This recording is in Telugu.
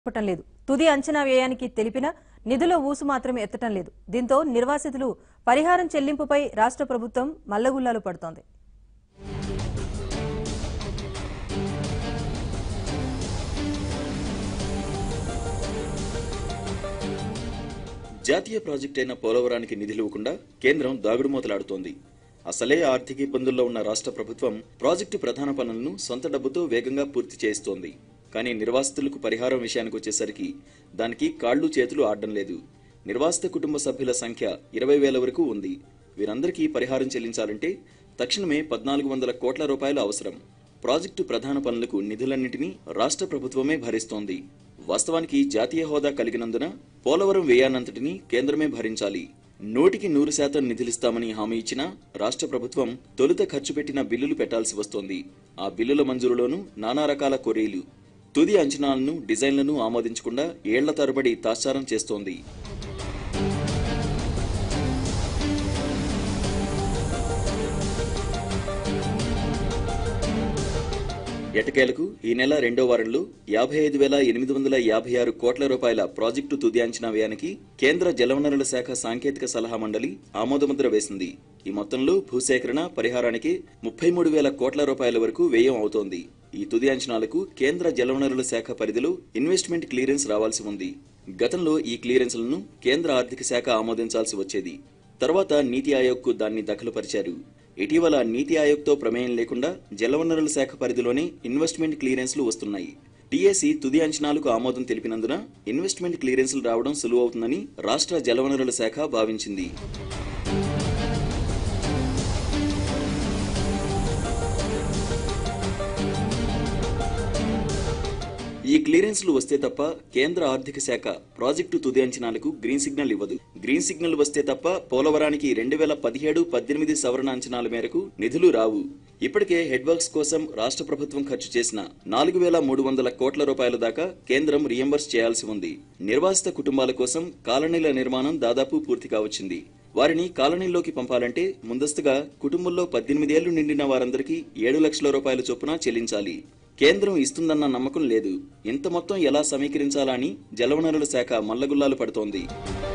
చెప్పటం లేదు తుది అంచనా వ్యయానికి తెలిపిన నిధుల ఊసు మాత్రం ఎత్తటం లేదు దీంతో నిర్వాసితులు పరిహారం చెల్లింపుపై రాష్ట్ర ప్రభుత్వం మల్లగుల్లాలు పడుతోంది జాతీయ ప్రాజెక్ట్ అయిన పోలవరానికి నిధులు ఇవ్వకుండా కేంద్రం దాగుడుమూతలాడుతోంది అసలే ఆర్థిక ఇబ్బందుల్లో ఉన్న రాష్ట్ర ప్రభుత్వం ప్రాజెక్టు ప్రధాన పనులను సొంత డబ్బుతో వేగంగా పూర్తి చేస్తోంది కానీ నిర్వాసితులకు పరిహారం విషయానికి వచ్చేసరికి దానికి కాళ్ళు చేతులు ఆడడం లేదు నిర్వాసిత కుటుంబ సభ్యుల సంఖ్య ఇరవై వేల వరకు ఉంది వీరందరికీ పరిహారం చెల్లించాలంటే తక్షణమే పద్నాలుగు వందల కోట్ల రూపాయలు అవసరం ప్రాజెక్టు ప్రధాన పనులకు నిధులన్నింటినీ రాష్ట్ర ప్రభుత్వమే భరిస్తోంది వాస్తవానికి జాతీయ హోదా కలిగినందున పోలవరం వ్యయానంతటినీ కేంద్రమే భరించాలి నూటికి నూరు శాతం నిధులిస్తామని హామీ ఇచ్చినా రాష్ట్ర ప్రభుత్వం తొలుత ఖర్చు పెట్టిన బిల్లులు పెట్టాల్సి వస్తోంది ఆ బిల్లుల మంజూరులోనూ నానా రకాల కొరీలు తుది అంచనాలను డిజైన్లను ఆమోదించకుండా ఏళ్ల తరబడి తాత్సారం చేస్తోంది ఎటకేలకు ఈ నెల రెండో వారంలో యాభై ఐదు వేల ఎనిమిది వందల యాభై ఆరు కోట్ల రూపాయల ప్రాజెక్టు తుది అంచనా వ్యయానికి కేంద్ర జలవనరుల శాఖ సాంకేతిక సలహా మండలి ఆమోదముద్ర వేసింది ఈ మొత్తంలో భూసేకరణ పరిహారానికి ముప్పై మూడు వేల కోట్ల రూపాయల వరకు వ్యయం అవుతోంది ఈ తుది అంచనాలకు కేంద్ర జలవనరుల శాఖ పరిధిలో ఇన్వెస్ట్మెంట్ క్లియరెన్స్ రావాల్సి ఉంది గతంలో ఈ క్లియరెన్స్లను కేంద్ర ఆర్థిక శాఖ ఆమోదించాల్సి వచ్చేది తర్వాత నీతి ఆయోగ్కు దాన్ని దఖలుపరిచారు ఇటీవల నీతి ఆయోగ్తో ప్రమేయం లేకుండా జలవనరుల శాఖ పరిధిలోనే ఇన్వెస్ట్మెంట్ క్లియరెన్స్లు వస్తున్నాయి టీఏసీ తుది అంచనాలకు ఆమోదం తెలిపినందున ఇన్వెస్ట్మెంట్ క్లియరెన్స్లు రావడం సులువవుతుందని రాష్ట్ర జలవనరుల శాఖ భావించింది ఈ క్లియరెన్స్లు వస్తే తప్ప కేంద్ర ఆర్థిక శాఖ ప్రాజెక్టు తుది అంచనాలకు గ్రీన్ సిగ్నల్ ఇవ్వదు గ్రీన్ సిగ్నల్ వస్తే తప్ప పోలవరానికి రెండు వేల పదిహేడు పద్దెనిమిది సవరణ అంచనాల మేరకు నిధులు రావు ఇప్పటికే హెడ్ వర్క్స్ కోసం రాష్ట్ర ప్రభుత్వం ఖర్చు చేసిన నాలుగు వేల మూడు వందల కోట్ల రూపాయల దాకా కేంద్రం రియంబర్స్ చేయాల్సి ఉంది నిర్వాసిత కుటుంబాల కోసం కాలనీల నిర్మాణం దాదాపు పూర్తి కావచ్చింది వారిని కాలనీల్లోకి పంపాలంటే ముందస్తుగా కుటుంబంలో పద్దెనిమిదేళ్లు నిండిన వారందరికీ ఏడు లక్షల రూపాయల చొప్పున చెల్లించాలి కేంద్రం ఇస్తుందన్న నమ్మకం లేదు ఇంత మొత్తం ఎలా సమీకరించాలా అని జలవనరుల శాఖ మల్లగుల్లాలు పడుతోంది